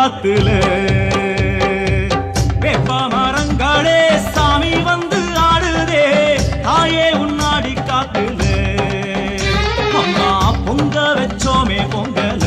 காத்துல வேப்ப மரங்களே சாமி வந்து ஆடுதே தாயே உன்னாடி காத்துல அம்மா பொங்க வச்சோமே பொங்கல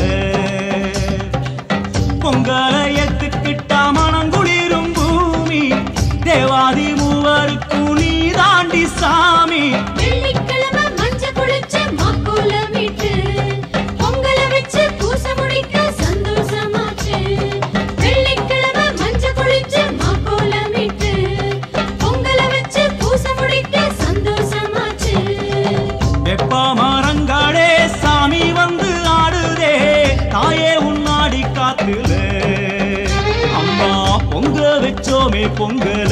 பொங்கல ஏத்துக்கிட்டா மனங்குளிரும் பூமி தேவாதி மூவருக்கும் நீ தாண்டி சாமி வெள்ளிக்கிழமை மஞ்ச குளிச்சு மாக்கோலமிட்டு பொங்கல வச்சு பூச முடிக்க சந்தோஷமாச்சு வெள்ளிக்கிழமை மஞ்ச குளிச்சு மாக்கோலமிட்டு பொங்கல வச்சு பூச முடிக்க சந்தோஷமாச்சு வெப்ப மரங்களே சாமி வந்து ஆடுதே தாயே உன்னாடி காத்துல அம்மா பொங்க வச்சோமே பொங்கல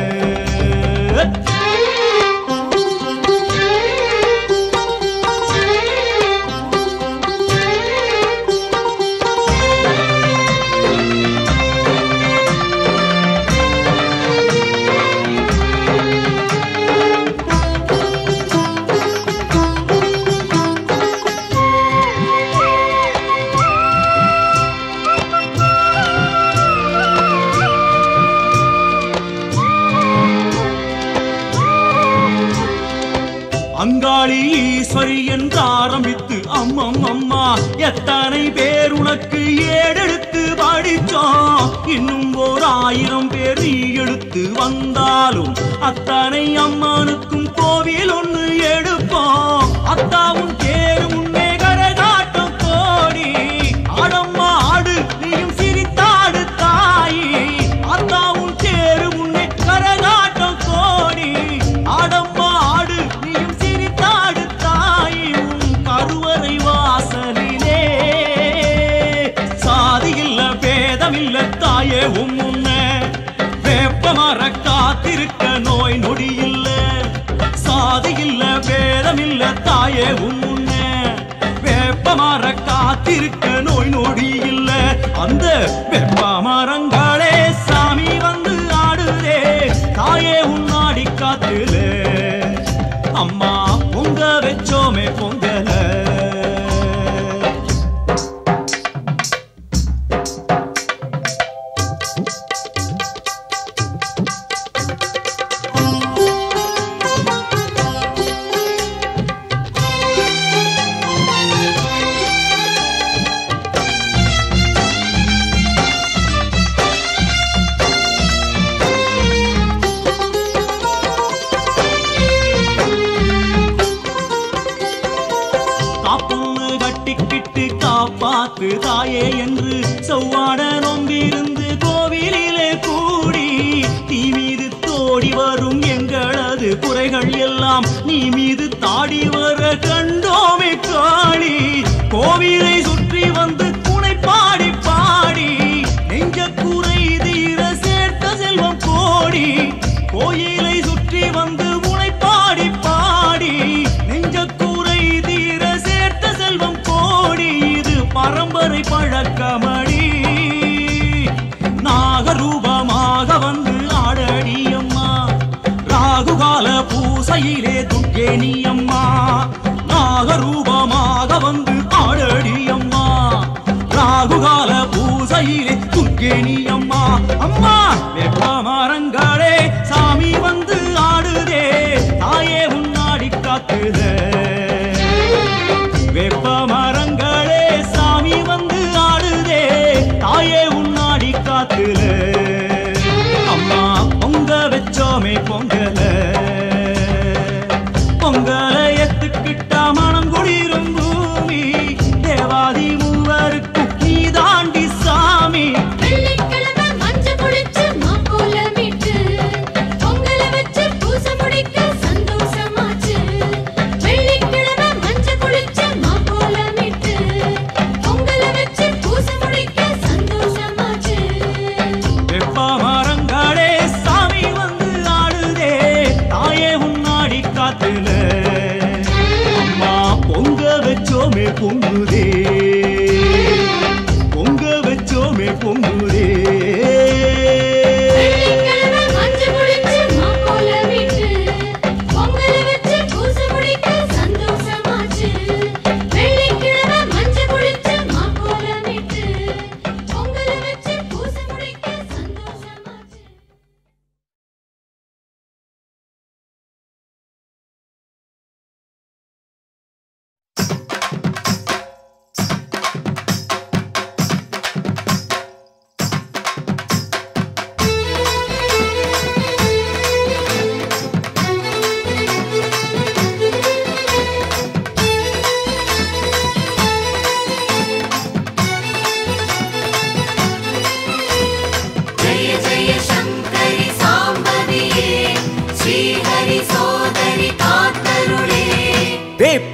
அங்காளி ஈஸ்வரி என்று ஆரம்பித்து அம்மம் அம்மா எத்தனை பேர் உனக்கு ஏடெடுத்து படிச்சோம் இன்னும் ஓர் ஆயிரம் பேர் நீ எடுத்து வந்தாலும் அத்தனை அம்மனுக்கும் கோவில் ஒண்ணு எடுப்போம் அத்தாவும் தேர் முன்னே கரகாட்டம் கோடி ஆடம்மா ஆடு நீயும் சிரித்தாடு தாயி அத்தாவும் தேர் முன்னே கரகாட்டம் கோடி ஆடம்மா ஆடு நீயும் சிரித்தாடு தாயி உன் கருவறை வாசலிலே சாதி இல்ல பேதம் இல்ல தாயே உன் முன்ன வேப்ப மர காத்திருக்க நோய் நொடி இல்ல சாதி இல்ல பேதம் இல்ல தாயே உன் முன்ன வேப்ப மர காத்திருக்க நோய் நொடி இல்ல அந்த வெப்ப மரங்களே சாமி வந்து ஆடுதே தாயே உன்னாடி காத்துல அம்மா பொங்க வச்சோமே பொங்கல காப்புன்னு கட்டிக்கிட்டு காப்பாத்து தாயே என்று செவ்வாட நொம்பிருந்து கோவிலிலே கூடி தீ மீது தோடி வரும் எங்களது குறைகள் எல்லாம் நீ மீது தாடி வர கண்டோமே காளி கோவிலை சுற்றி வந்து துணை பாடி பாடி நெஞ்ச குறை தீர சேர்த்த செல்வம் கோடி கோயிலை சுற்றி வந்து முனை பாடி பாடி நெஞ்ச கூரை தீர சேர்த்த செல்வம் கோடி இது பரம்பரை பழக்கமடி நாகரூபமாக வந்து ஆடடி அம்மா ராகுகால பூசையிலே துர்க்கே நீ அம்மா நாகரூபமாக வந்து ஆடடி அம்மா ராகுகால பூசையிலே துர்க்கே நீ அம்மா அம்மா வெப்ப மரங்களே சாமி வந்து ஆடுதே தாயே உன்னாடி காத்துதே வெப்ப மரங்களே சாமி வந்து ஆடுதே தாயே உன்னாடி காத்துல அம்மா பொங்க வச்சோமே பொங்கல பொங்கல எத்துக்கிட்டா மனம் குளிரும் பூமி தேவாதி மூவருக்கும் நீ தாண்டி சாமி வெள்ளிக்கிழமை மஞ்ச குளிச்சு மாக்கோலமிட்டு பொங்கல வச்சு பூச முடிக்க சந்தோஷமாச்சு வெள்ளிக்கிழமை மஞ்ச குளிச்சு மாக்கோலமிட்டு பொங்கல வச்சு பூச முடிக்க சந்தோஷமாச்சு வெப்ப மரங்களே சாமி வந்து ஆடுதே தாயே உன்னாடி காத்துல அம்மா பொங்க வச்சோமே பொங்குதே பொங்க வச்சோமே பொங்குதே வெள்ளிக்கிழமை மஞ்ச குளிச்சு மாக்கோலமிட்டு பொங்கல வச்சு பூச முடிக்க சந்தோஷமாச்சு வெள்ளிக்கிழமை மஞ்ச குளிச்சு மாக்கோலமிட்டு பொங்கல வச்சு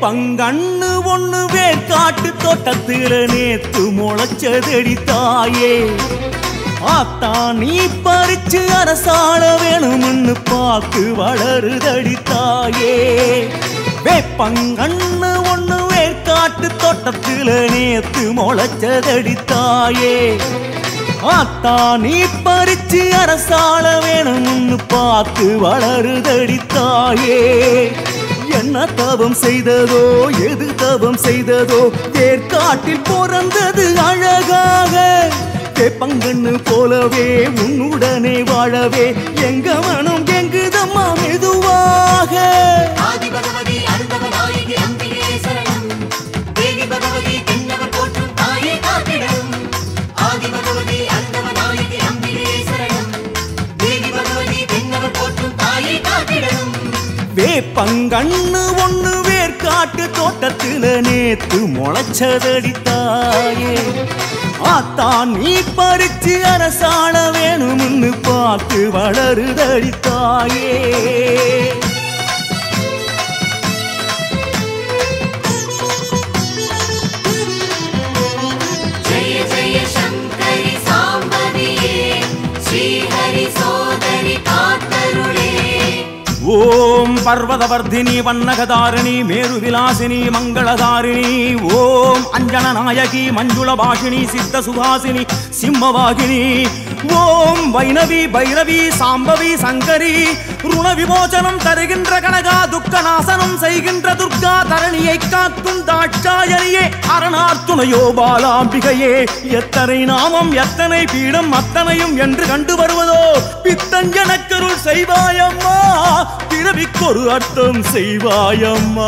வேப்பங்கண்ணு ஒண்ணு வேர்க்காட்டு தோட்டத்துல நேத்து முளைச்சதடி தாயே ஆத்தா நீ பறிச்சு அரசாள வேணும்னு பார்த்து வளருதடி தாயே வேப்பங்கண்ணு ஒண்ணு வேர்க்காட்டு தோட்டத்துல நேத்து முளைச்சதடி தாயே ஆத்தா நீ பறிச்சு அரசாள வேணும்னு பார்த்து வளருதடி தாயே என்ன தவம் செய்ததோ எது தவம் செய்ததோ வேர்க்காட்டில் பிறந்தது அழகாக வேப்பங்கண்ணு போலவே உன்னுடனே வாழவே எங்க மனம் எங்குதம்மா மெதுவாக ஆதி பகவதி அருந்தவ நாயகி அம்பிகே சரணம் தேவி பகவதி தென்னவர் போற்றும் தாயே காத்திடம் ஆதி பகவதி அருந்தவ நாயகி அம்பிகே சரணம் தேவி பகவதி தென்னவர் போற்றும் தாயே காத்திடம் வேப்பங்கண்ணு ஒண்ணு வேர்க்காட்டு தோட்டத்துல நேத்து முளைச்சதடி தாயே ஆத்தா நீ பறிச்சு அரசாள வேணும்னு பார்த்து வளருதடி தாயே ஜெய ஜெய சங்கரி சாம்பவியே ஸ்ரீஹரி சோதரி காத்தருளே ஓம் பர்வதவர்தினி வண்ணகதாரிணி மேருவிலாசினி மங்களதாரிணி ஓம் அஞ்சன நாயகி மஞ்சுள பாஷினி சித்த சுகாசினி சிம்மவாகினி ஓம் வைணவி பைரவி சாம்பவி சங்கரி ருண விமோசனம் தருகின்ற கனகா துக்க நாசனம் செய்கின்ற துர்கா தரணியை காக்கும் தாட்சாயணியே அரணார் துணையோ பாலாம்பிகையே எத்தனை நாமம் எத்தனை பீடம் அத்தனையும் என்று கண்டு வருவதோ பித்தஞ்சனக்கருள் செய்வாயம்மா பிறவிக்கொரு அர்த்தம் செய்வாயம்மா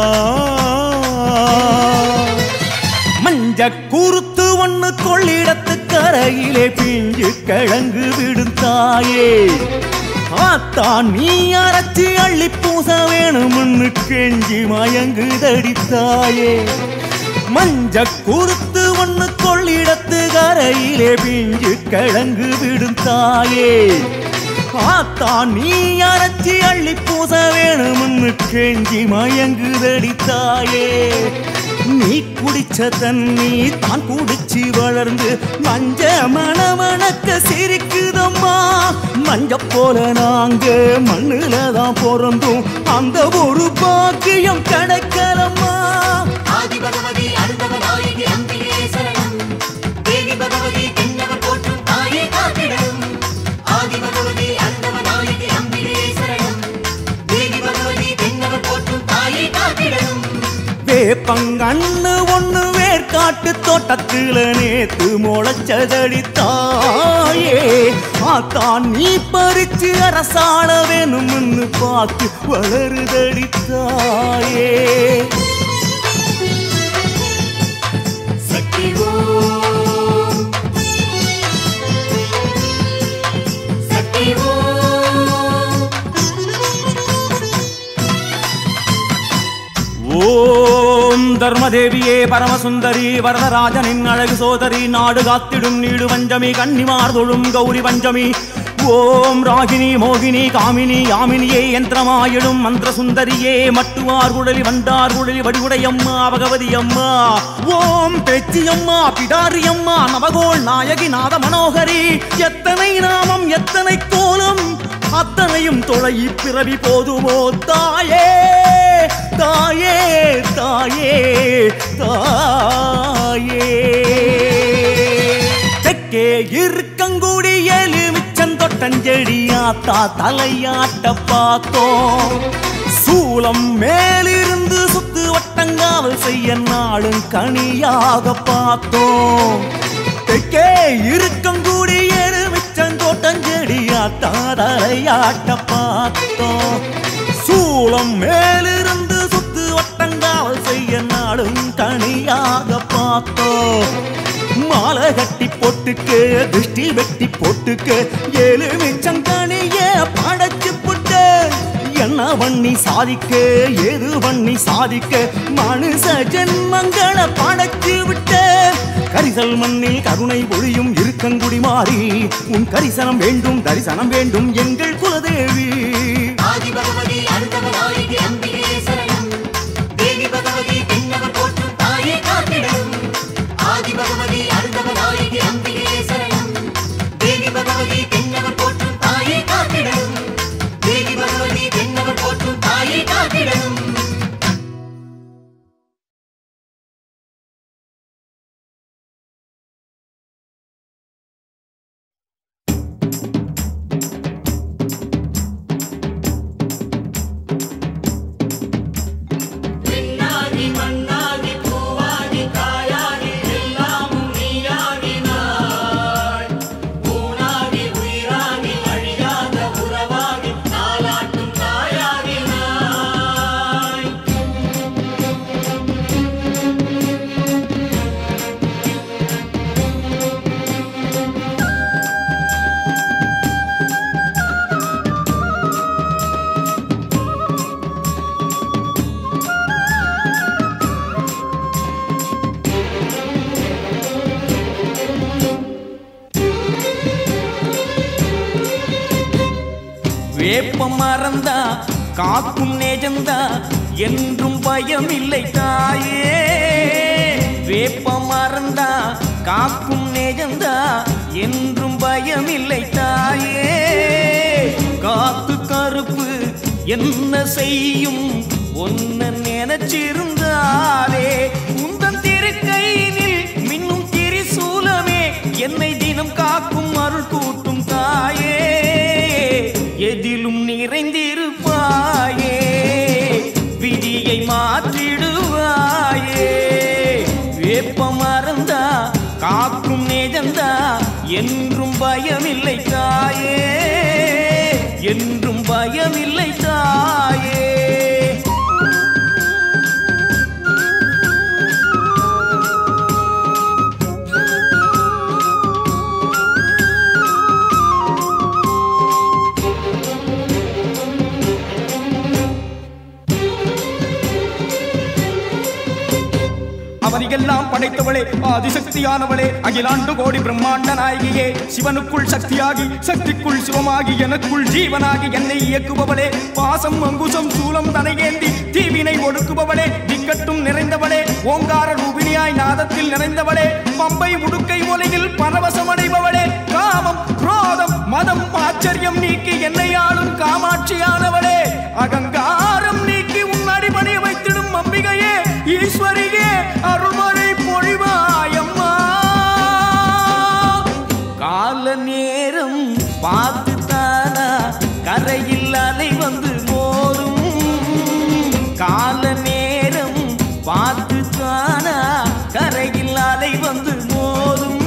மஞ்ச கூறுத்து ஒண்ணு கொள்ளிடத்து கரையிலே பிஞ்சு கிழங்கு விடும் தாயே ஆத்தா நீ அரைச்சி அள்ளி பூச வேணும்னு கெஞ்சி மயங்கு தடித்தாயே மஞ்ச குருத்து ஒண்ணு கொள்ளிடத்து கரையிலே பிஞ்சு கிழங்கு விடும் தாயே ஆத்தா நீ அரைச்சி அள்ளி பூச வேணும்னு கெஞ்சி மயங்குதடி தாயே நீ குடிச்ச தண்ணி தான் குடிச்சு வளர்ந்து மஞ்ச மணமணக்க சிரிக்குதம்மா மஞ்ச போல நாங்க மண்ணுல தான் பிறந்தோம் அந்த ஒரு பாக்கியம் கிடைக்கலம்மா ஆதி பகவதி அருந்தவ நாயகி அம்பிகே சரணம் தேவி பகவதி தென்னவர் போற்றும் தாயே காத்திடம் ஆதி பகவதி அருந்தவ நாயகி அம்பிகே சரணம் தேவி பகவதி தென்னவர் போற்றும் தாயே காத்திடம் வேப்பங்கண்ணு ஒண்ணு வேர்க்காட்டு தோட்டத்துல நேத்து முளைச்சதடி தாயே ஆத்தா நீ பறிச்சு அரசாள வேணும்னு பார்த்து வளருதடி தாயே சக்தி ஓம் சக்தி ஓம் ஓம் தர்மதேவியே பரமசுந்தரி வரதராஜனின் அழகு சோதரி நாடு காத்திடும் நீடு பஞ்சமி கன்னிமார் தொழும் கௌரி பஞ்சமி ஓம் ராகினி மோகினி காமினி யாமினியே யந்திரமாயிடும் மந்திர சுந்தரியே மட்டுவார் குழலி வண்டார் குழலி வடிவுடையம்மா பகவதி அம்மா ஓம் பேச்சியம்மா பிடாரி அம்மா நவகோள் நாயகி நாத மனோகரி எத்தனை நாமம் எத்தனை கோலம் அத்தனையும் தொலை பிறவி போதுமோ தாயே தாயே தாயே தாயே தெற்கே இருக்கங்குடி எலுமிச்சந்தொட்டஞ்செடியாத்தா தலையாட்ட பார்த்தோம் சூலம் மேலிருந்து சுத்து வட்டங்காவல் செய்ய நாளும் கனியாக பார்த்தோம் தெற்கே இருக்கங்குடி எலுமிச்சந்தோட்டஞ்செடியாத்தா தலையாட்ட பார்த்தோம் சூளம் மேலிருந்து சுத்து வட்டங்காவல் செய்ய நாடும் கனியாக பார்த்தோம் மாலை கட்டி போட்டுக்கு திருஷ்டி வெட்டி போட்டுக்கு ஏழு மிச்சம் கனிய படைச்சு புட்டு என்ன பண்ணி சாதிக்க ஏது பண்ணி சாதிக்க மனுஷ ஜென்மங்களை படைச்சு விட்ட கரிசல் மண்ணில் கருணை ஒளியும் இருக்கங்குடி மாறி உன் கரிசனம் வேண்டும் தரிசனம் வேண்டும் எங்கள் குலதேவி ஆதி பகவதி அருந்தவ நாயகி அம்பிகே சரணம் தேவி பகவதி வேப்பம் மறந்தா காக்கும் நேஜந்தா என்றும் பயம் இல்லை தாயே வேப்பம் மறந்தா காக்கும் நேஜந்தா என்றும் பயம் இல்லை தாயே காத்து கருப்பு என்ன செய்யும் ஒன்ன நினைச்சிருந்தாலே உந்தன் திருக்கையினில் மின்னும் திரிசூலமே என்னை தினம் காக்கும் அருள் கூட்டும் தாயே எதிலும் நிறைந்திருப்பாயே விதியை மாற்றிடுவாயே வேப்பம் மறந்தா காக்கும் நேஜந்தா என்றும் பயமில்லை தாயே என்றும் பயமில்லை தாயே அவனிகெல்லாம் படைத்தவளே ஆதிசக்தியானவளே அகிலாண்டு கோடி பிரம்மாண்ட நாயகியே சிவனுக்குள் சக்தியாகி சக்திக்குள் சிவமாகி எனக்குள் ஜீவனாகி என்னை இயக்குபவளே பாசம் அங்குசம் சூலம் தனையேந்தி தீவினை ஒடுக்குபவளே திக்கட்டும் நிறைந்தவளே ஓங்கார ரூபிணியாய் நாதத்தில் நிறைந்தவளே பம்பை உடுக்கை ஒலையில் பரவசமடைபவளே காமம் குரோதம் மதம் ஆச்சரியம் நீக்கி என்னை ஆளும் காமாட்சியானவளே அகங்காரம் நீக்கி உன் அடிபணிய வைத்திடும் அம்பிகையே ஈஸ்வரியே அருள்மழை பொழிவாயம்மா கால நேரம் பார்த்து தானா கரையில் அலை வந்து மோதும் கால நேரம் பார்த்து தானா கரையில் அலை வந்து மோதும்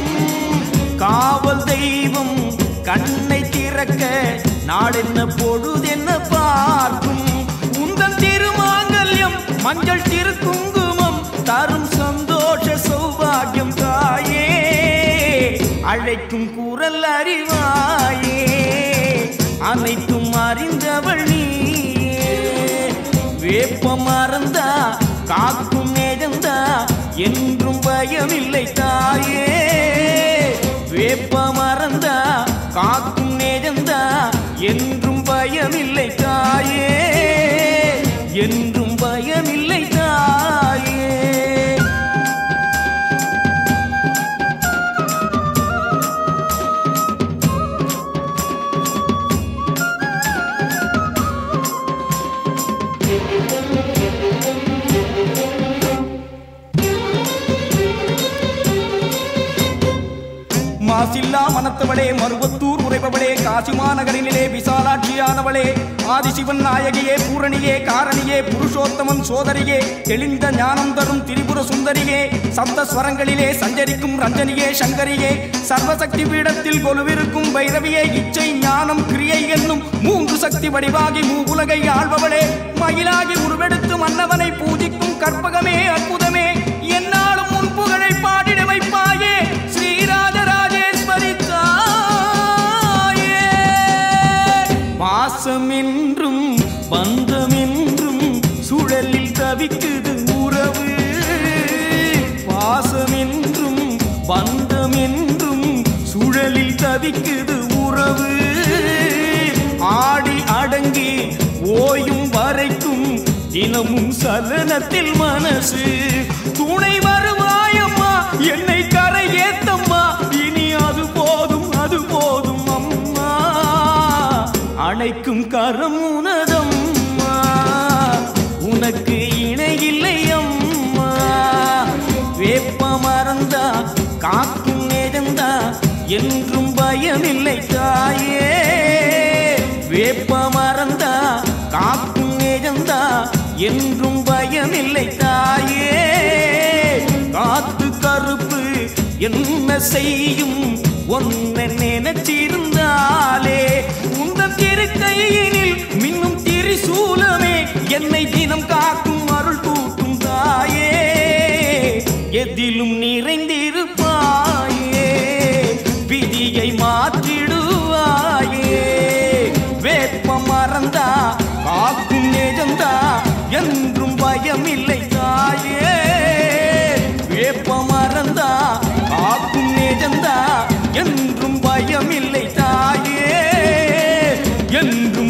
காவல் தெய்வம் கண்ணை திறக்க நாடென்ன பொழுதென்ன பார்க்கும் உந்தன் திருமாங்கல்யம் மஞ்சள் திருக்குங்குமம் தரும் சந்தோஷ சௌபாகியம் தாயே அழைக்கும் குரல் அறிவாயே அனைத்தும் அறிந்தவள் நீயே வேப்பம் மறந்தா காக்கும் நேஜந்தா என்றும் பயமில்லை தாயே வேப்ப மறந்தா காக்கும் நேஜந்தா என்றும் பயமில்லை தாயே என்றும் பயமில்லை தாயே மாசில்லா மனத்தவளே மருவத்தூர் உரைபவளே காசி மாநகரினிலே விசாலாட்சியானவளே ஆதிசிவன் நாயகியே பூரணியே காரணியே புருஷோத்தமன் சோதரியே தெளிந்த ஞானம் தரும் திரிபுர சுந்தரியே சப்த ஸ்வரங்களிலே சஞ்சரிக்கும் ரஞ்சனியே சங்கரியே சர்வசக்தி பீடத்தில் கொலுவிருக்கும் பைரவியே இச்சை ஞானம் கிரியை என்னும் மூன்று சக்தி வடிவாகி மூவுலகை ஆள்பவளே மயிலாகி உருவெடுத்து மன்னவனை பூஜிக்கும் கற்பகமே அற்புதமே என்னாலும் உன் புகழை பாடிட வைப்பாயே ஸ்ரீராஜராஜேஸ்வரி தாயே பாசமென்றும் பந்தமென்றும் சுழலில் தவிக்குது உறவு பாசமென்றும் பந்தமென்றும் சுழலில் தவிக்குது உறவு ஆடி அடங்கி ஓயும் வரைக்கும் தினமும் சலனத்தில் மனசு துணை வருவாயம்மா என்னை கரை ஏத்தம்மா இனி அது போதும் அது போதும் அம்மா அணைக்கும் கரம் உனதம்மா உனக்கு இணையில்லை அம்மா வேப்ப மறந்தா காக்கும் நேரந்தா என்றும் பயமில்லை தாயே வேப்ப மறந்தா காக்கும் நேரந்தா என்றும் பயமில்லை தாயே காத்து கருப்பு என்ன செய்யும் ஒன்ன நினைச்சிருந்தாலே உந்தன் திருக்கையினில் மின்னும் திரிசூலமே என்னை தினம் காக்கும் அருள் கூட்டும் தாயே எதிலும் நிறைந்திருப்பாயே விதியை மாற்றிடுவாயே வேப்பம் மறந்தா காக்கும் நேஜந்தா என்றும் பயமில்லை தாயே வேப்ப மறந்தா காக்கும் நேஜந்தா என்றும் பயமில்லை தாயே என்றும்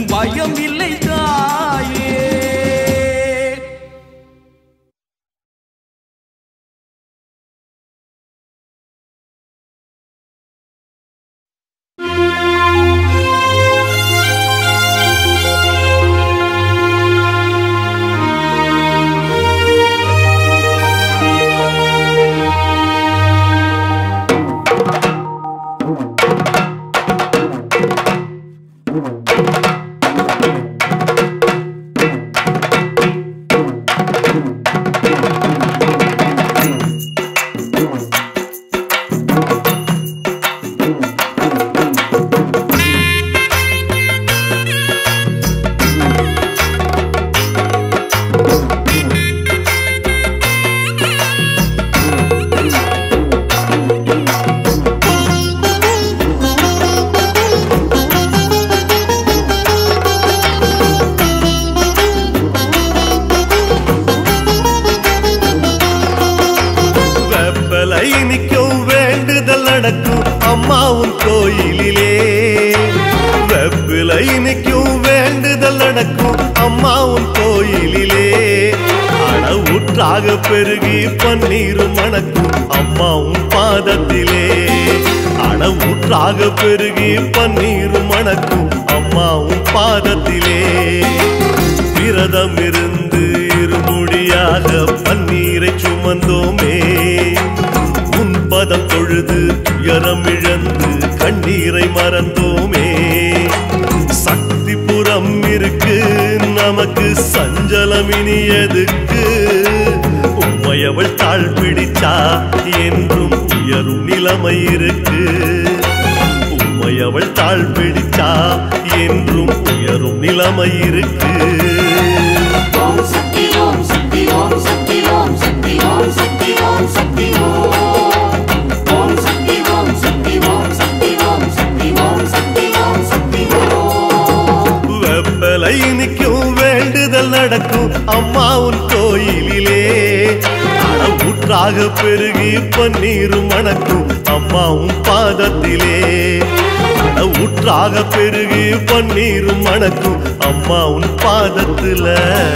அம்மாவும் கோயிலிலே வெப்பிலை நிற்கும் வேண்டுதல் நடக்கும் அம்மாவும் கோயிலிலே அடவுற்றாக பெருகி பன்னீரும் மணக்கும் அம்மாவும் பாதத்திலே அடவுற்றாக பெருகி பன்னீரும் மணக்கும் அம்மாவும் பாதத்திலே விரதம் இருந்து இருமுடியாக பன்னீரை சுமந்தோமே உன் பதம் தொழுது துயரம் இழந்து கண்ணீரை மறந்தோமே சக்தி புறம் இருக்கு நமக்கு சஞ்சலம் இனி எதுக்கு உம்மையவள் தாழ் பிடிச்சா என்றும் உயரும் நிலைமை இருக்கு உம்மையவள் தாழ் பிடிச்சா என்றும் உயரும் நிலைமை இருக்கு ஓம் சக்தி ஓம் சக்தி ஓம் சக்தி ஓம் சக்தி ஓம் சக்தி ஓம் சக்தி ஓம் ஓம் சக்தி ஓம் சக்தி ஓம் சக்தி ஓம் சக்தி ஓம் சக்தி ஓம் சக்தி ஓம் வெப்பலை நிற்கும் வேண்டுதல் நடக்கும் அம்மாவுன் கோயிலிலே அடவுற்றாக பெருகி பன்னீரும் மணக்கும் அம்மாவும் பாதத்திலே அடவுற்றாக பெருகி பன்னீரும் மணக்கும் அம்மாவும் பாதத்துல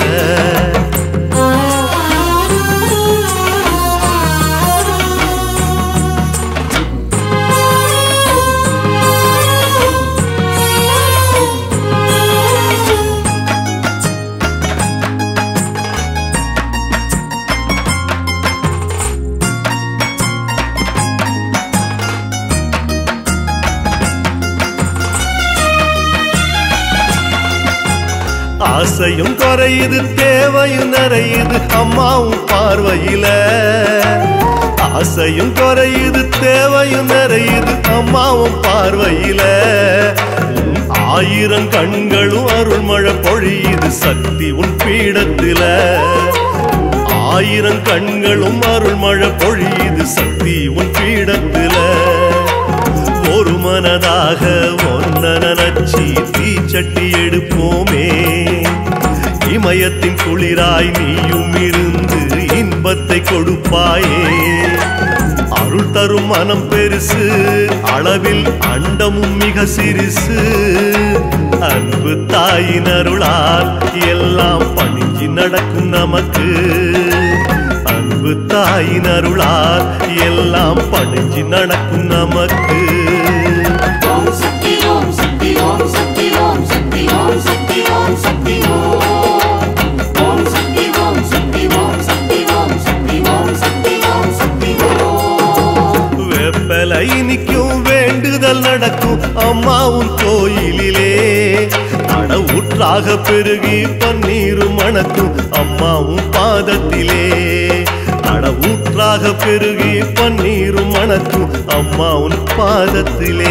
ஆசையும் குறையுது தேவையும் நிறையுது அம்மாவும் பார்வையில ஆசையும் குறையுது தேவையும் நிறையுது அம்மாவும் பார்வையில உன் ஆயிரம் கண்களும் அருள்மழை பொழியுது சக்தி உன் பீடத்தில ஆயிரம் கண்களும் அருள்மழை பொழியுது சக்தி உன் பீடத்தில ஒரு மனதாக ஒன்ன நினைச்சி தீச்சட்டி எடுப்போமே இமயத்தின் குளிராய் நீயும் இருந்து இன்பத்தை கொடுப்பாயே அருள் தரும் மனம் பெருசு அளவில் அண்டமும் மிக சிறுசு அன்பு தாயின் அருளால் எல்லாம் பணிஞ்சு நடக்கும் நமக்கு அன்பு தாயின் அருளால் எல்லாம் பணிஞ்சு நடக்கும் நமக்கு ஓம் சக்தி ஓம் சக்தி ஓம் சக்தி ஓம் சக்தி ஓம் சக்தி ஓம் சக்தி ஓம் ஓம் சக்தி ஓம் சக்தி ஓம் சக்தி ஓம் சக்தி ஓம் சக்தி ஓம் சக்தி ஓம் வெப்பலை நிற்கும் வேண்டுதல் நடக்கும் அம்மாவும் கோயிலிலே அடவுற்றாக பெருகி பன்னீரும் மணக்கும் அம்மாவும் பாதத்திலே அடவுற்றாக பெருகி பன்னீரும் மணக்கும் அம்மாவும் பாதத்திலே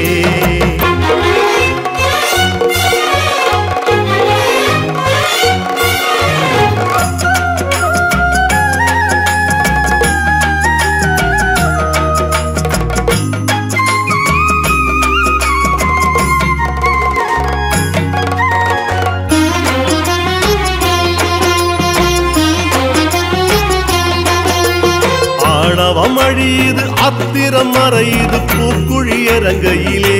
ஆணவம் அழியுது அத்திரம் மறையுது பூக்குழி இறங்கையிலே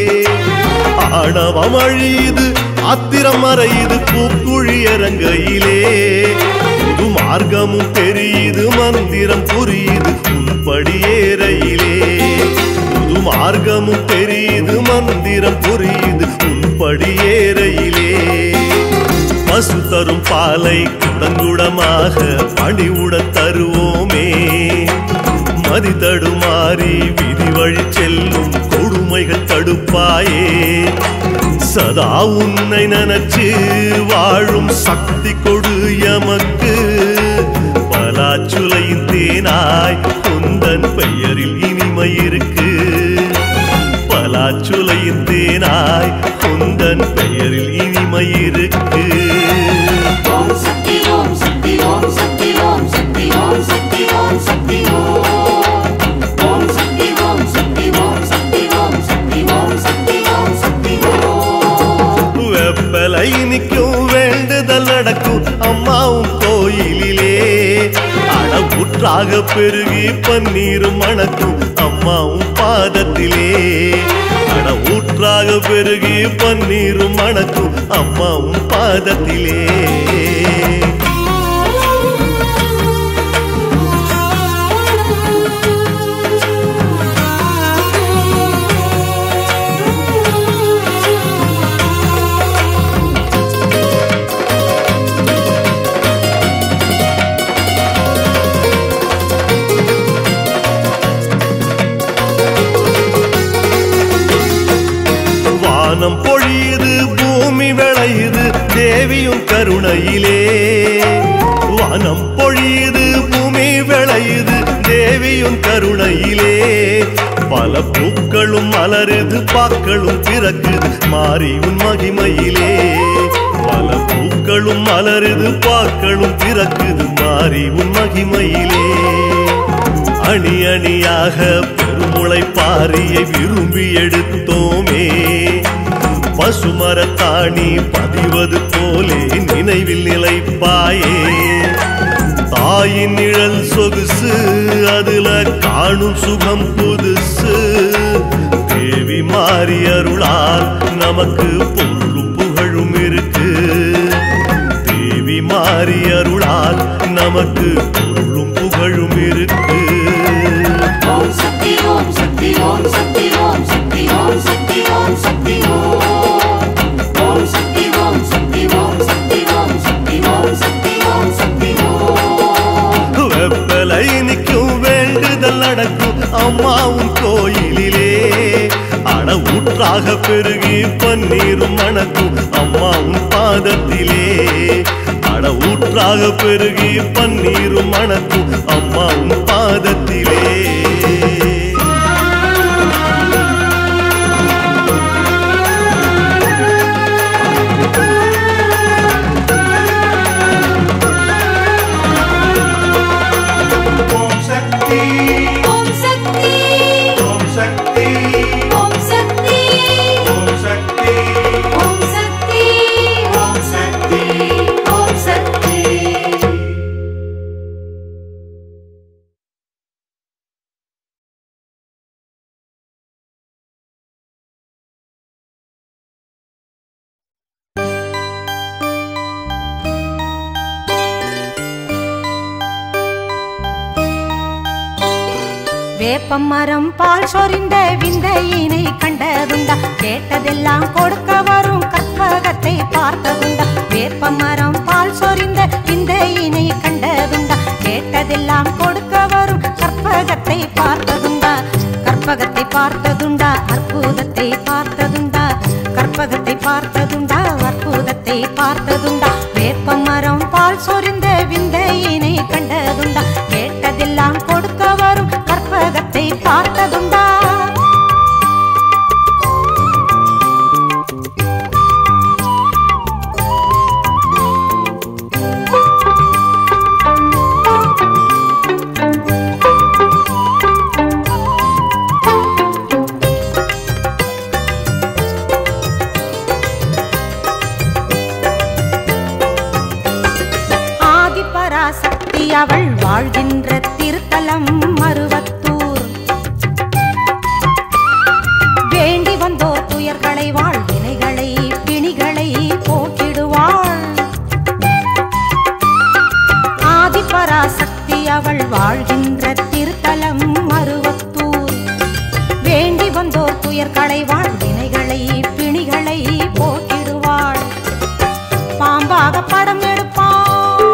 ஆணவம் அழியுது அத்திரம் மறையுது பூக்குழி இறங்கையிலே புது மார்க்கமும் தெரியுது மந்திரம் புரியுது உன்படியேறையிலே புது மார்க்கமும் தெரியுது மந்திரம் புரியுது உன்படியேறையிலே பசு தரும் பாலை குடங்குடமாக பணிவுடன் தருவோமே மதி தடுமாறி விதி வழி செல்லும் கொடுமைகள் தடுப்பாயே சதா உன்னை நினைச்சு வாழும் சக்தி கொடு எமக்கு பலாச்சுலையின் தேனாய் குந்தன் பெயரில் இனிமை இருக்கு பலாச்சுலையின் தேனாய் குந்தன் பெயரில் இனிமை இருக்கு ஓம் சக்தி ஓம் சக்தி ஓம் சக்தி ஓம் சக்தி ஓம் சக்தி ஓம் சக்தி ஓம் ஓம் சக்தி ஓம் சக்தி ஓம் சக்தி ஓம் சக்தி ஓம் சக்தி ஓம் சக்தி ஓம் வெப்பலை நிற்கும் வேண்டுதல் நடக்கும் அம்மாவும் கோயிலிலே அடவுற்றாக பெருகி பன்னீரும் மணக்கும் அம்மாவும் பாதத்திலே அட ஊற்றாக பெருகி பன்னீரும் மணக்கும் அம்மாவும் பாதத்திலே வானம் பொழியுது பூமி விளையுது தேவியும் கருணையிலே வானம் பொழியுது பூமி விளையுது தேவியும் கருணையிலே பல பூக்களும் மலருது பாக்களும் பிறக்குது மாறி உன் மகிமையிலே பல பூக்களும் மலருது பாக்களும் பிறக்குது மாறி உன் மகிமையிலே அணி அணியாக பெருமுளை பாரியை விரும்பி எடுத்தோமே பசுமரத்தாணி பதிவது போலே நினைவில் நிலைப்பாயே தாயின் நிழல் சொகுசு அதுல காணும் சுகம் புதுசு தேவி மாறி அருளால் நமக்கு பொருளும் புகழும் இருக்கு தேவி மாறி அருளால் நமக்கு பொருளும் புகழும் இருக்கு ஓம் சக்தி ஓம் சக்தி ஓம் சக்தி ஓம் சக்தி ஓம் சக்தி ஓம் சக்தி ஓம் ஓம் சக்தி ஓம் சக்தி ஓம் சக்தி ஓம் சக்தி ஓம் சக்தி ஓம் சக்தி ஓம் வெப்பலை நிற்கும் வேண்டுதல் நடக்கும் அம்மாவும் கோயிலிலே அட ஊற்றாக பெருகி பன்னீரும் மணக்கும் அம்மாவும் பாதத்திலே அட ஊற்றாக பெருகி பன்னீரும் மணக்கும் அம்மாவும் பாதத்திலே ஓம் சக்தி ஓம் சக்தி ஓம் சக்தி ஓம் சக்தி ஓம் சக்தி ஓம் சக்தி ஓம் சக்தி ஓம் சக்தி வேப்பம் மரம் பால் சொரிந்த விந்தையினை கண்டதுண்டா கேட்டதெல்லாம் கொடுக்க வரும் கற்பகத்தை பார்த்ததுண்டா வேப்பம் மரம் பால் சொரிந்த விந்தையினை கண்டதுண்டா கேட்டதெல்லாம் கொடுக்க வரும் கற்பகத்தை பார்த்ததுண்டா கற்பகத்தை பார்த்ததுண்டா அற்புதத்தை பார்த்ததுண்டா கற்பகத்தை பார்த்ததுண்டா அற்புதத்தை பார்த்ததுண்டா வேப்பம் மரம் பால் சொரிந்த விந்தையினை கண்டதுண்டா கேட்டதெல்லாம் கொடுக்க வரும் கற்பகத்தை பார்த்ததுண்டா ஆதிபராசக்தி அவள் வாழ்கின்ற திருத்தலம் மருவத்தூர் வேண்டி வந்தோர் துயர்களை வாழ் வினைகளை பிணிகளை போக்கிடுவாள் ஆதிபராசக்தி அவள் வாழ்கின்ற திருத்தலம் மருவத்தூர் வேண்டி வந்தோர் துயர்களை வாழ் வினைகளை பிணிகளை போக்கிடுவாள் பாம்பாக படம் எடுப்பாள்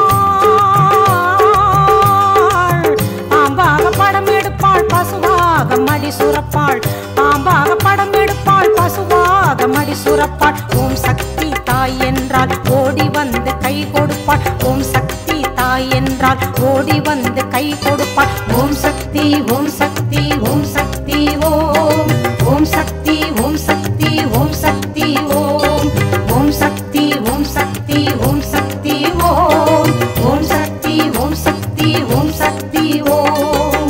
பாம்பாக படம் எடுப்பாள் பசுவாக மடி சுரப்பாள் பாம்பாக படம் எடுப்பாள் பசுவாக மடி சுரப்பாள் ஓம் சக்தி தாய் என்றால் ஓடி வந்து கை கொடுப்பாள் ஓம் சக்தி தாய் என்றால் ஓடி வந்து கை கொடுப்பாள் ஓம் சக்தி ஓம் சக்தி ஓம் சக்தி ஓம் ஓம் சக்தி ஓம் சக்தி ஓம் சக்தி ஓம் ஓம் சக்தி ஓம் சக்தி ஓம் சக்தி ஓம் ஓம் சக்தி ஓம் சக்தி ஓம் சக்தி ஓம்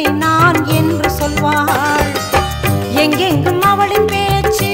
உன்னை நான் என்று சொல்வாள் எங்கெங்கும் அவளின் பேச்சு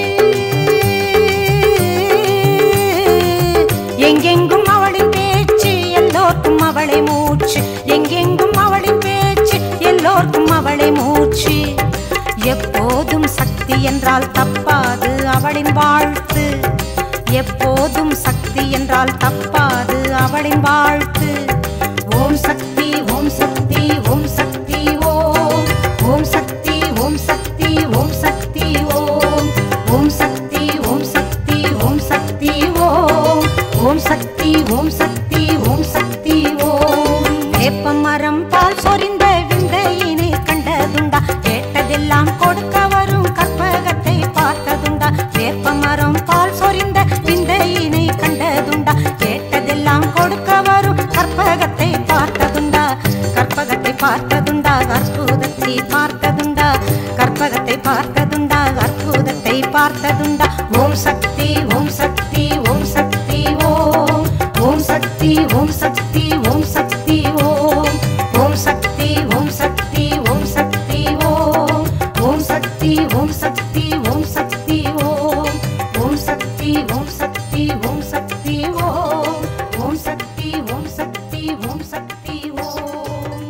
எங்கெங்கும் அவளின் பேச்சு எல்லோர்க்கும் அவளை மூச்சு எங்கெங்கும் அவளின் பேச்சு எல்லோர்க்கும் அவளை மூச்சு எப்போதும் சக்தி என்றால் தப்பாது அவளின் வாழ்த்து எப்போதும் சக்தி என்றால் தப்பாது அவளின் வாழ்த்து ஓம் சக்தி ஓம் சக்தி ஓம் சக்தி ஓம் ஓம் சக்தி ஓம் சக்தி ஓம் சக்தி ஓம் ஓம் சக்தி ஓம் சக்தி ஓம் சக்தி ஓம் ஓம் சக்தி ஓம் சக்தி ஓம் சக்தி ஓம் வேப்ப மரம் பால் சொரிந்த விந்தையினை கண்டதுண்டா கேட்டதெல்லாம் கொடுக்க வரும் கற்பகத்தை பார்த்ததுண்டா வேப்ப மரம் பால் சொரிந்த விந்தையினை கண்டதுண்டா கேட்டதெல்லாம் கொடுக்க வரும் கற்பகத்தை பார்த்ததுண்டா கற்பகத்தை பார்த்ததுண்டா அற்புதத்தை பார்த்ததுண்டா கற்பகத்தை பார்த்ததுண்டா அற்புதத்தை பார்த்ததுண்டா ஓம் சக்தி ஓம் சக்தி ஓம் சக்தி ஓம் ஓம் சக்தி ஓம் சக்தி ஓம் சக்தி ஓம் ஓம் சக்தி ஓம் சக்தி ஓம் சக்தி ஓம் ஓம் சக்தி ஓம் சக்தி ஓம் சக்தி ஓம் ஓம் சக்தி ஓம் சக்தி ஓம் சக்தி ஓம் ஓம் சக்தி ஓம் சக்தி ஓம் சக்தி ஓம்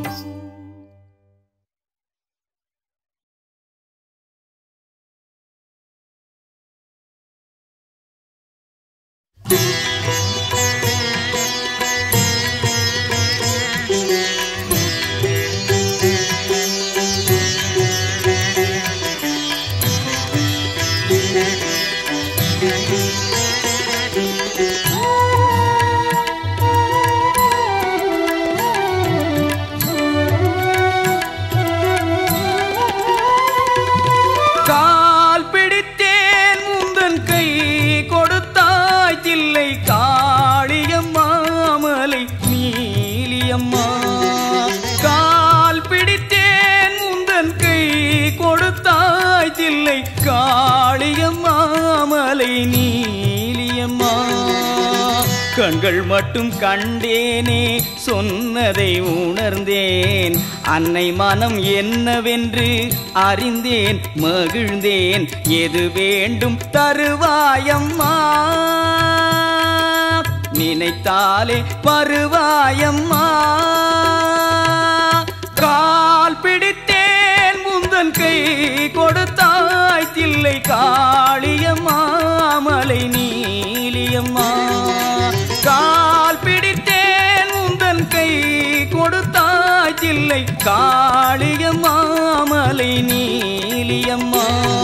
கால் பிடித்தேன் முந்தன் கை கொடுத்தாய் தில்லை காளியம்மா மலை நீலியம்மா கால் பிடித்தேன் முந்தன் கை கொடுத்தாய் தில்லை காளியம்மா மலை நீலியம்மா கண்கள் மட்டும் கண்டேனே சொன்னதை உணர்ந்தேன் அன்னை மனம் என்னவென்று அறிந்தேன் மகிழ்ந்தேன் எது வேண்டும் தருவாயம்மா நினைத்தாலே வருவாயம்மா கால் பிடித்தேன் முந்தன் கை கொடுத்தாய் தில்லை காளியம்மா மலை நீலியம்மா கால் பிடித்தேன் முந்தன் கை கொடுத்தாய் தில்லை காளியம்மா மலை நீலியம்மா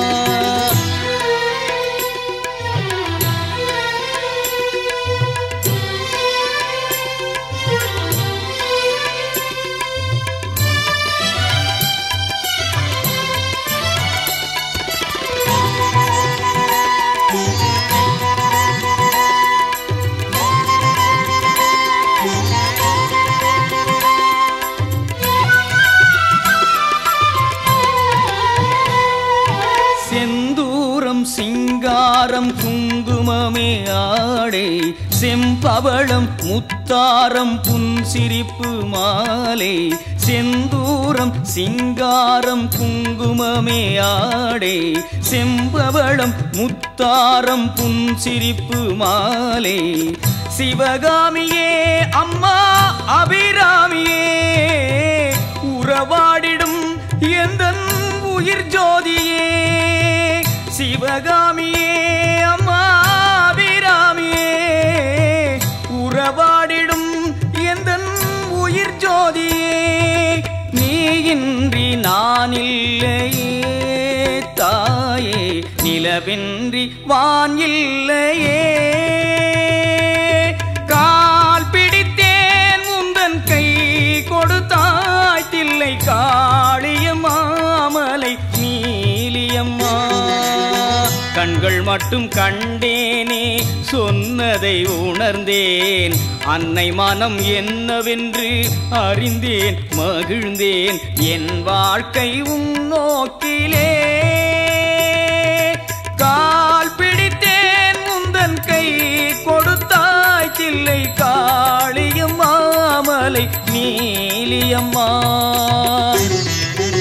செந்தூரம் சிங்காரம் குங்குமமே ஆடை செம்பவளம் முத்தாரம் புன்சிரிப்பு மாலை செந்தூரம் சிங்காரம் குங்குமமே ஆடை செம்பவளம் முத்தாரம் புன்சிரிப்பு மாலை சிவகாமியே அம்மா அபிராமியே உறவாடிடும் எந்தன் உயிர் ஜோதியே சிவகாமியே அம்மா அபிராமியே உறவாடிடும் எந்தன் உயிர் ஜோதியே நீ இன்றி நான் இல்லையே தாயே நிலவின்றி வான் இல்லையே கால் பிடித்தேன் முந்தன் கை கொடுத்தாய் தில்லை காளியம்மா மலை நீலியம்மா கண்கள் மட்டும் கண்டேனே சொன்னதை உணர்ந்தேன் அன்னை மனம் என்னவென்று அறிந்தேன் மகிழ்ந்தேன் என் வாழ்க்கை உன் நோக்கிலே கால் பிடித்தேன் முந்தன் கை கொடுத்தாய் தில்லை காளியம்மா மலை நீலியம்மா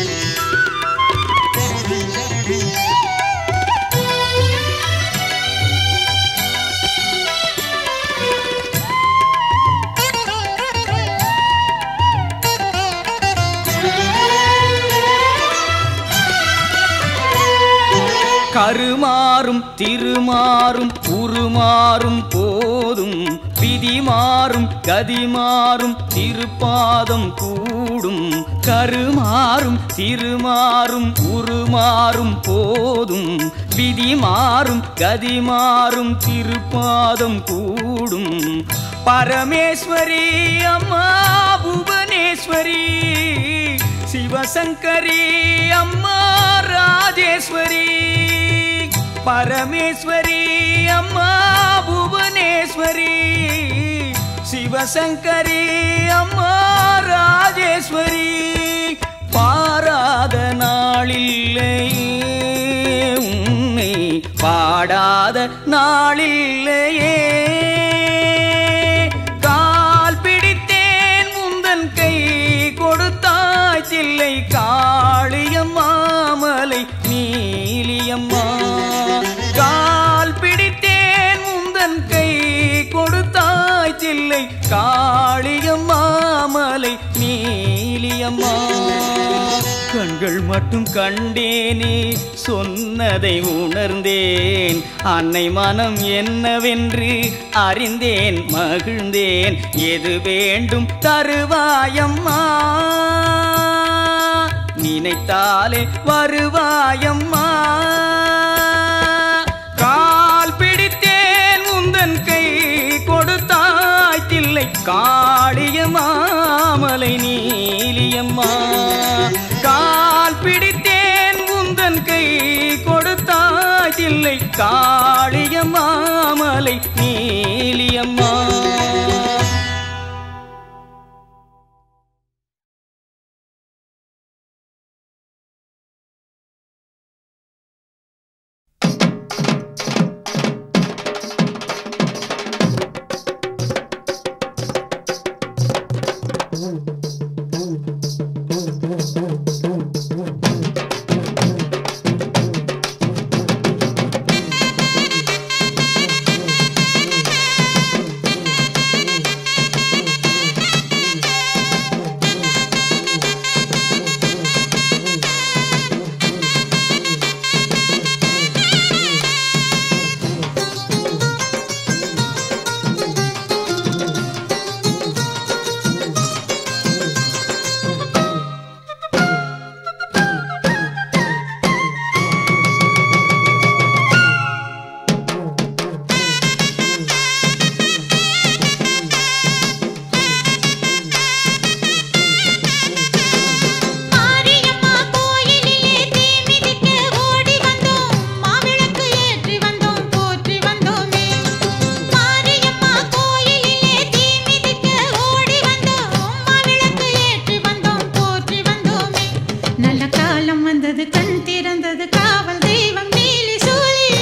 கருமாறும் திருமாறும் உருமாறும் போதும் விதி மாறும் கதி மாறும் திருப்பாதம் கூடும் கருமாறும் திருமாறும் உருமாறும் போதும் விதி மாறும் கதி மாறும் திருப்பாதம் கூடும் பரமேஸ்வரி அம்மா புவனேஸ்வரி சிவசங்கரி அம்மா ராஜேஸ்வரி பரமேஸ்வரி அம்மா புவனேஸ்வரி சிவசங்கரி அம்மா ராஜேஸ்வரி பாராத நாளில்லையே உன்னை பாடாத நாளில்லையே கால் பிடித்தேன் முந்தன் கை கொடுத்தாய் சில்லை காளியம்மா மலை நீலியம்மா கால் பிடித்தேன் முந்தன் கை கொடுத்தாய் சில்லை காளியம்மா மலை நீலியம்மா கண்கள் மட்டும் கண்டேனே சொன்னதை உணர்ந்தேன் அன்னை மனம் என்னவென்று அறிந்தேன் மகிழ்ந்தேன் எது வேண்டும் தருவாயம்மா நினைத்தாலே வருவாயம்மா கால் பிடித்தேன் முந்தன் கை கொடுத்தாய் தில்லை காளியமாமலை நீலியம்மா கால் பிடித்தேன் முந்தன் கை கொடுத்தாய் தில்லை காளியமாமலை நீலியம்மா மாரியம்மா கோயிலிலே தீ மிதிக்க ஓடி வந்தோம் மாவிளக்கு ஏற்றி வந்தோம் போற்றி வந்தோமே மாரியம்மா கோயிலிலே தீ மிதிக்க ஓடி வந்தோம் மாவிளக்கு ஏற்றி வந்தோம் போற்றி வந்தோமே நல்ல காலம் வந்தது கண் திறந்தது காவல் தெய்வம் நீலி சூழியே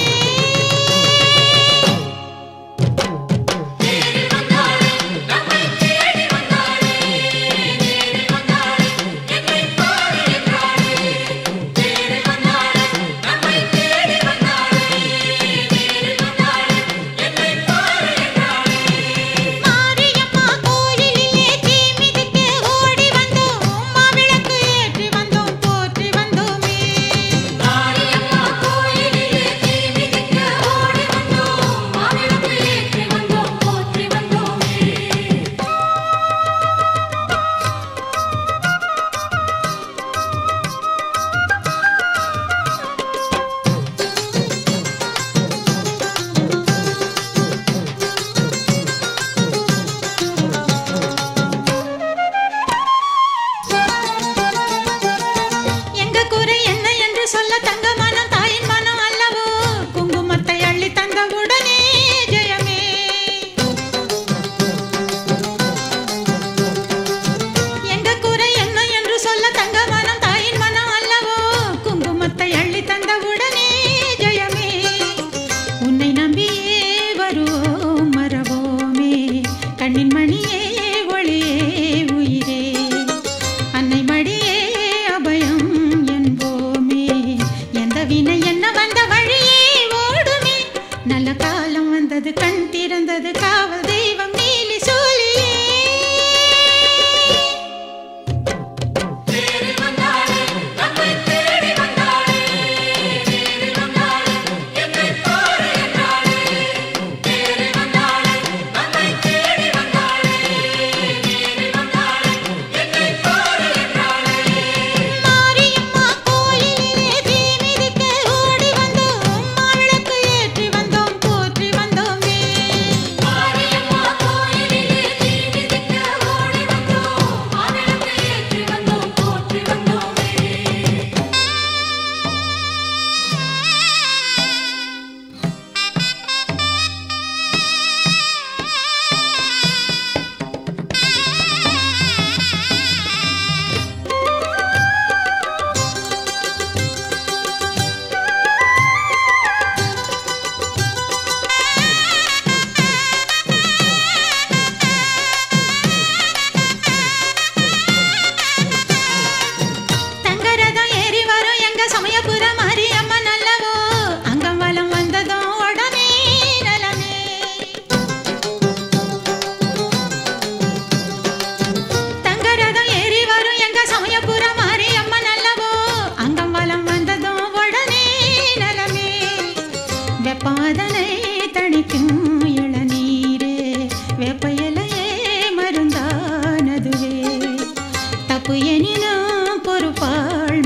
மாரியம்மா கோயிலிலே தீ மிதிக்க ஓடி வந்தோம் மாவிளக்கு ஏற்றி வந்தோம் போற்றி வந்தோமே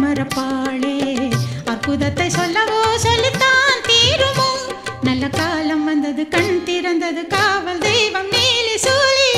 மறப்பாளே அற்புதத்தை சொல்லவோ சொல்லித்தான் தீருமோ நல்ல காலம் வந்தது கண் திறந்தது காவல் தெய்வம் நீலி சூழி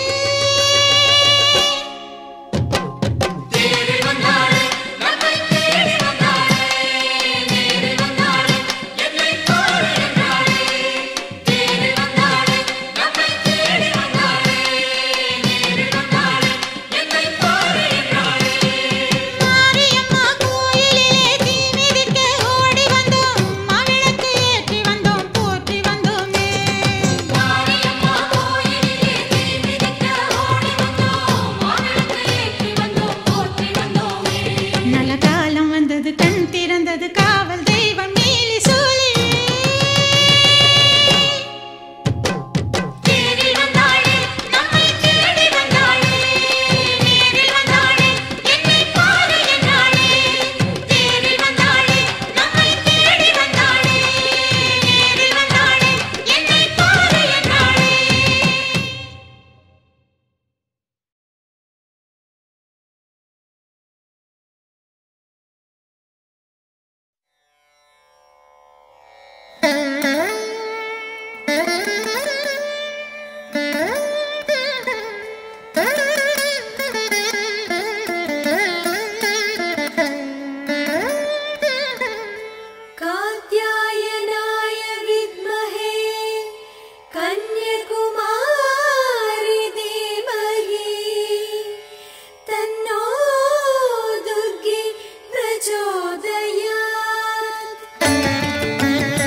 மாரியம்மா கோயிலிலே தீ மிதிக்க ஓடி வந்தோம் மாவிளக்கு ஏற்றி வந்தோம் போற்றி வந்தோமே மாரியம்மா கோயிலிலே தீ மிதிக்க ஓடி வந்தோம் மாவிளக்கு ஏற்றி வந்தோம் போற்றி வந்தோமே நல்ல காலம் வந்தது கண் திறந்தது காவல் தெய்வம் நீலி சூழி தேடி வந்தாளே நம்மை தேடி வந்தாளே நேரில் வந்தாளே என்னை பாரு என்றாளே தேடி வந்தாளே நம்மை தேடி வந்தாளே நேரில் வந்தாளே என்னை பாரு என்றாளே कात्यायनाय विद्महे कन्यकुमारि धीमहि तन्नो दुर्गे प्रचोदयात्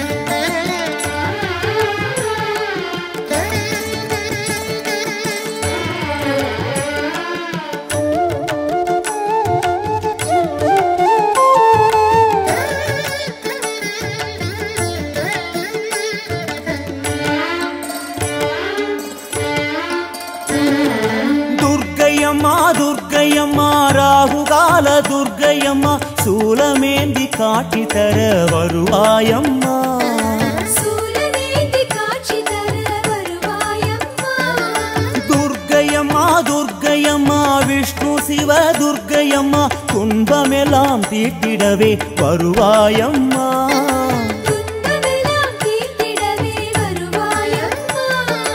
దుర్గయ్యమ్మ దుర్గయ్యమ్మ రాహుకాల దుర్గయ్యమ్మ சூலமேந்தி காட்டி தர வருவாயம்மா சூலநீதி காட்சி தர வருவாயம்மா துர்க்கையம்மா துர்க்கையம்மா விஷ்ணு சிவ துர்க்கையம்மா துன்பமெல்லாம் தீட்டிடவே வருவாயம்மா துன்பமெல்லாம் தீர்த்திடவே வருவாயம்மா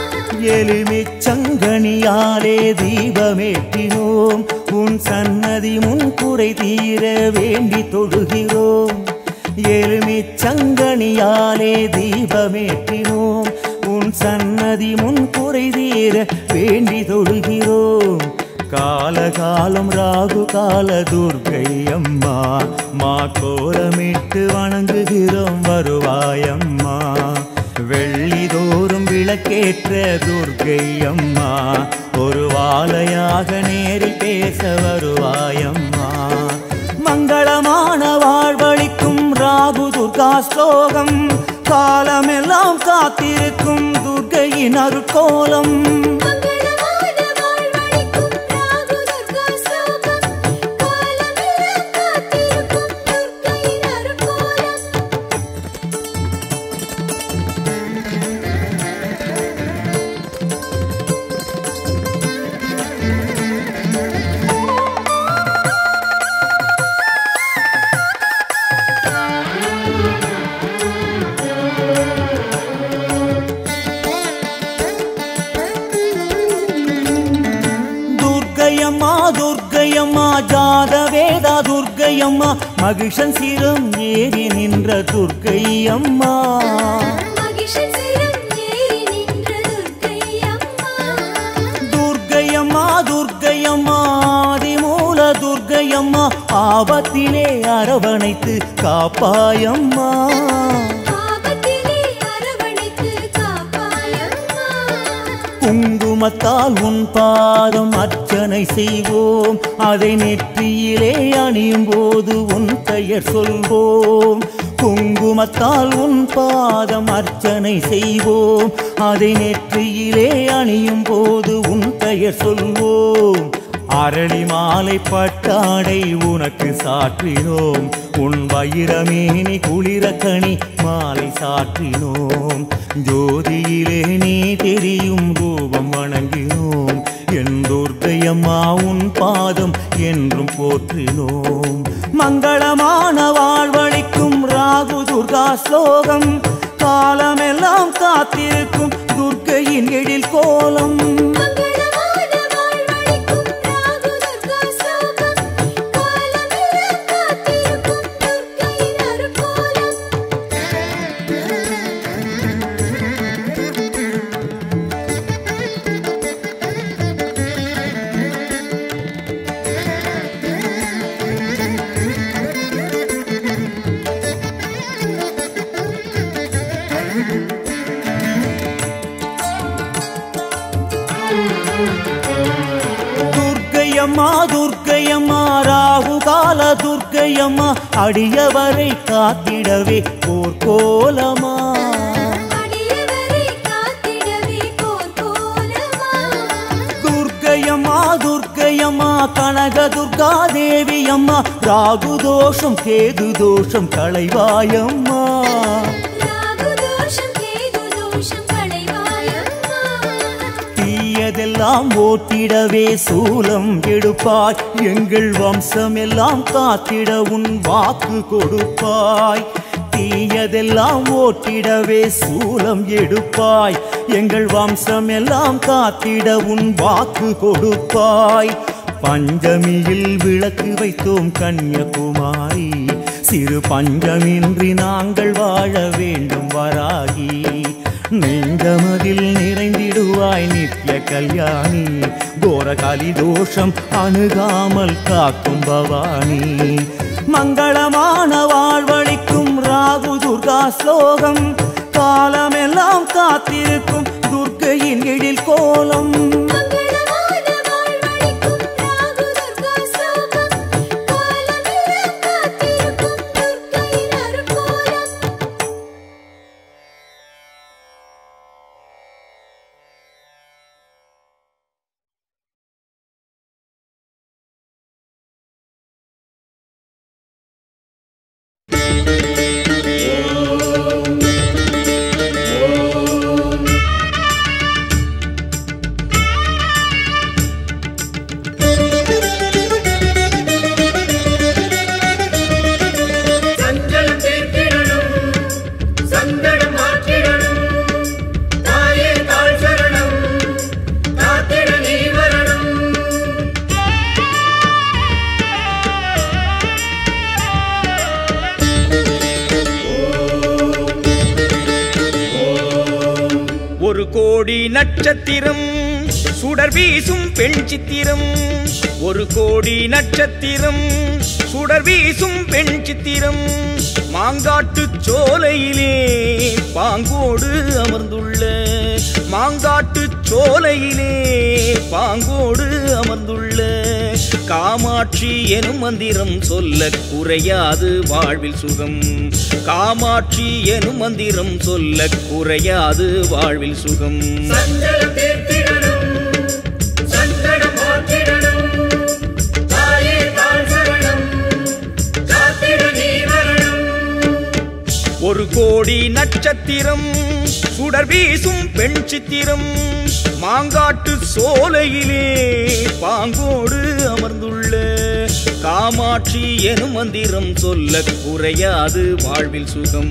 எலுமிச்சங்கனியாலே தீபமேற்றினோம் உன் சன்னதி முன் குறை தீர வேண்டி தொழுகிறோம் எலுமிச்சங்கனியாலே தீபமேற்றினோம் உன் சன்னதி முன் குறை தீர வேண்டி தொழுகிறோம் காலகாலம் ராகு கால துர்க்கை அம்மா மா கோலமிட்டு வணங்குகிறோம் வருவாயம்மா வெள்ளிதோறும் விளக்கேற்ற துர்க்கை அம்மா ஒரு வாழையாக நேரில் பேச வருவாயம்மா மங்களமான வாழ்வழிக்கும் ராகு துர்கா ஸ்லோகம் காலமெல்லாம் காத்திருக்கும் துர்க்கையின் அருக்கோலம் மங்களமான வாழ்வழிக்கும் ராகு துர்கா ஸ்லோகம் காலமெல்லாம் காத்திருக்கும் துர்க்கையின் அருள்கோலம் துர்க்கையம்மா துர்க்கையம்மா ஜாத வேதா துர்க்கையம்மா மகிஷன் சிரம் ஏறி நின்ற துர்க்கையம்மா மகிஷன் சிரம் ஏறி நின்ற துர்க்கை அம்மா துர்க்கையம்மா துர்க்கையம்மா ஆதிமூல துர்க்கையம்மா ஆபத்திலே அரவணைத்து காப்பாயம்மா ஆபத்திலே அரவணைத்து காப்பாயம்மா குங்குமத்தால் உன் பாதம் அர்ச்சனை செய்வோம் அதை நெற்றியிலே அணியும் போது உன் பெயர் சொல்வோம் குங்குமத்தால் உன் பாதம் அர்ச்சனை செய்வோம் அதை நெற்றியிலே அணியும் போது உன் பெயர் சொல்வோம் அரளி மாலை பட்டாடை உனக்கு சாற்றினோம் உன் வைரமேனி குளிர கனி மாலை சாற்றினோம் ஜோதியிலே நீ தெரியும் ரூபம் வணங்கினோம் என் துர்க்கையம்மா உன் பாதம் என்றும் போற்றினோம் மங்களமான வாழ்வழிக்கும் ராகு துர்கா ஸ்லோகம் காலமெல்லாம் காத்திருக்கும் துர்க்கையின் எழில் கோலம் மங்களமான வாழ்வழிக்கும் ராகு துர்கா ஸ்லோகம் காலமெல்லாம் காத்திருக்கும் துர்க்கையின் அருட்கோலம் துர்க்கையம்மா துர்க்கையம்மா ராகு கால துர்க்கையம்மா அடியவரை காத்திடவே போர்க்கோலமா அடியவரை காத்திடவே போர்க்கோலமா துர்க்கையம்மா துர்க்கையம்மா கனக துர்கா தேவி அம்மா ராகு தோஷம் கேது தோஷம் களைவாயம்மா ராகு தோஷம் கேது தோஷம் களைவாயம்மா தீயதெல்லாம் ஓட்டிடவே சூலம் எடுப்பாய் எங்கள் வம்சம் எல்லாம் காத்திட உன் வாக்கு கொடுப்பாய் தீயதெல்லாம் ஓட்டிடவே சூலம் எடுப்பாய் எங்கள் வம்சம் எல்லாம் காத்திட உன் வாக்கு கொடுப்பாய் பஞ்சமியில் விளக்கு வைத்தோம் கன்னியகுமாரி சிறு பஞ்சமின்றி நாங்கள் வாழ வேண்டும் வராகி நெஞ்சமதில் நிறைந்திடுவாய் நித்ய கல்யாணி கோர கலி தோஷம் அணுகாமல் காக்கும் பவானி மங்களமான வாழ்வழிக்கும் ராகு துர்கா ஸ்லோகம் காலமெல்லாம் காத்திருக்கும் துர்க்கையின் எழில் கோலம் மங்களமான வாழ்வழிக்கும் ராகு துர்கா ஸ்லோகம் காலமெல்லாம் காத்திருக்கும் துர்க்கையின் அருட்கோலம் சஞ்சலம் தீர்த்திடணும் சங்கடம் மாற்றிடணும் தாயே தாழ் சரணம் காத்திட நீ வரணும் ஒரு கோடி நட்சத்திரம் சுடர் வீசும் பெண் சித்திரம் ஒரு கோடி நட்சத்திரம் சுடர் வீசும் பெண் சித்திரம் மாங்காட்டு சோலையிலே பாங்கோடு அமர்ந்துள்ள மாங்காட்டு சோலையிலே பாங்கோடு அமர்ந்துள்ள காமாட்சி எனும் மந்திரம் சொல்ல குறையாது வாழ்வில் சுகம் காமாட்சி எனும் மந்திரம் சொல்ல குறையாது வாழ்வில் சுகம் சஞ்சலம் தீர்த்திடணும் சங்கடம் மாற்றிடணும் தாயே தாழ் சரணம் காத்திட நீ வரணும் ஒரு கோடி நட்சத்திரம் சுடர் வீசும் பெண் சித்திரம் மாங்காட்டு சோலையிலே பாங்கோடு அமர்ந்துள்ள காமாட்சி எனும் மந்திரம் சொல்ல குறையாது வாழ்வில் சுகம்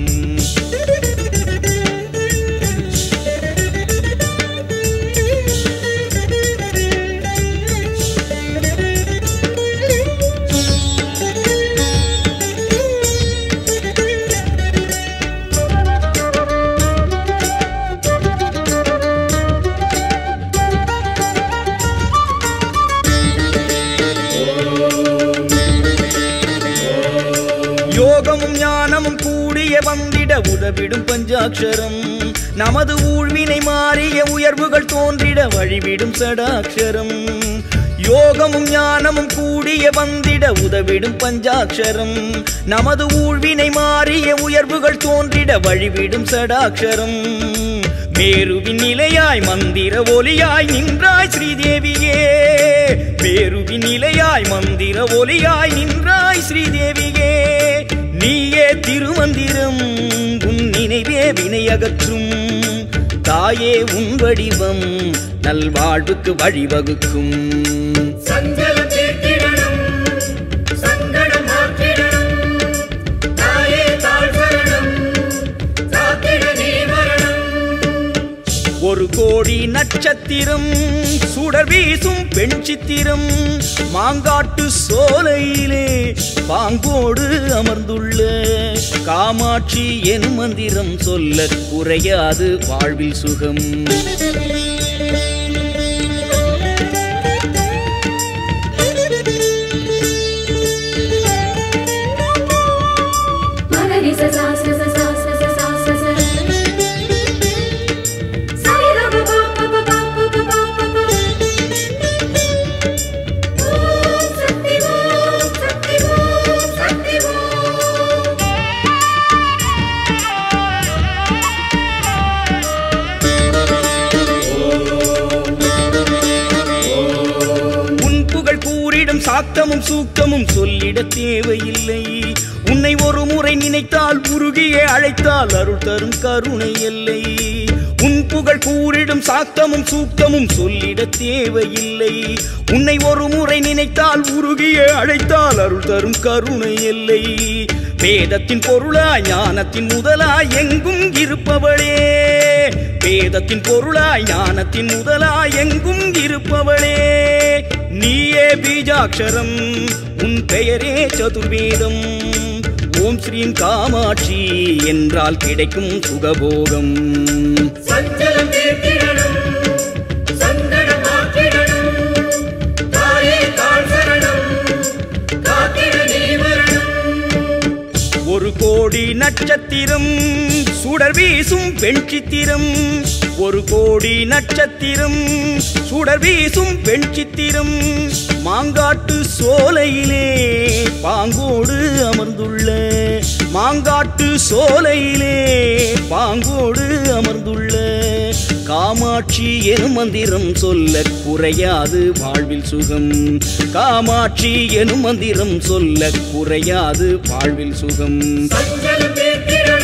யோகமும் ஞானமும் கூடிய வந்திட உதவிடும் பஞ்சாட்சரம் நமது ஊழ்வினை மாறிய உயர்வுகள் தோன்றிட வழிவிடும் சடாட்சரம் யோகமும் ஞானமும் கூடிய வந்திட உதவிடும் பஞ்சாட்சரம் நமது ஊழ்வினை மாறிய உயர்வுகள் தோன்றிட வழிவிடும் சடாட்சரம் மேருவின் நிலையாய் மந்திர ஒலியாய் நின்றாய் ஸ்ரீதேவியே மேருவின் நிலையாய் மந்திர ஒலியாய் நின்றாய் ஸ்ரீதேவியே நீயே திருமந்திரம் உன் நினைவே வினையகற்றும் தாயே உன் வடிவம் நல்வாழ்வுக்கு வழிவகுக்கும் சஞ்சலம் தீர்த்திடணும் சங்கடம் மாற்றிடணும் நட்சத்திரம் சுடர் வீசும் பெண் சித்திரம் மாங்காட்டு சோலையிலே பாங்கோடு அமர்ந்துள்ள காமாட்சி என் மந்திரம் சொல்ல குறையாது வாழ்வில் சுகம் மகரி சசா சசா சா சசா சா சசா சரி ர ப ப ப ப ப ப ப ப ப ஓம் சக்தி ஓம் சக்தி ஓம் சக்தி ஓம் உன் புகழ் கூறிடும் சாத்தமும் சூக்கமும் சொல்லிட தேவையில்லை உன்னை ஒரு முறை நினைத்தால் உருகியே அழைத்தால் அருள் தரும் கருணை எல்லை உன் புகழ் கூறிடும் சாத்தமும் சூக்கமும் சொல்லிட தேவையில்லை உன்னை ஒரு முறை நினைத்தால் உருகியே அழைத்தால் அருள் தரும் கருணை எல்லை வேதத்தின் பொருளாய் ஞானத்தின் முதலாய் எங்கும் இருப்பவளே வேதத்தின் பொருளாய் ஞானத்தின் முதலாய் எங்கும் இருப்பவளே நீயே பீஜாட்சரம் உன் பெயரே சதுர்வேதம் ஓம் ஸ்ரீம் காமாட்சி என்றால் கிடைக்கும் சுகபோகம் சஞ்சலம் தீர்த்திடணும் சங்கடம் மாற்றிடணும் தாயே தாழ் சரணம் காத்திட நீ வரணும் ஒரு கோடி நட்சத்திரம் சுடர் வீசும் பெண் சித்திரம் ஒரு கோடி நட்சத்திரம் சுடர் வீசும் பெண் சித்திரம் மாங்காட்டு சோலையிலே பாங்கோடு அமர்ந்துள்ள மாங்காட்டு சோலையிலே பாங்கோடு அமர்ந்துள்ள காமாட்சி எனும் மந்திரம் சொல்ல குறையாது வாழ்வில் சுகம் காமாட்சி எனும் மந்திரம் சொல்ல குறையாது வாழ்வில் சுகம் சஞ்சலம் தீர்த்திடணும்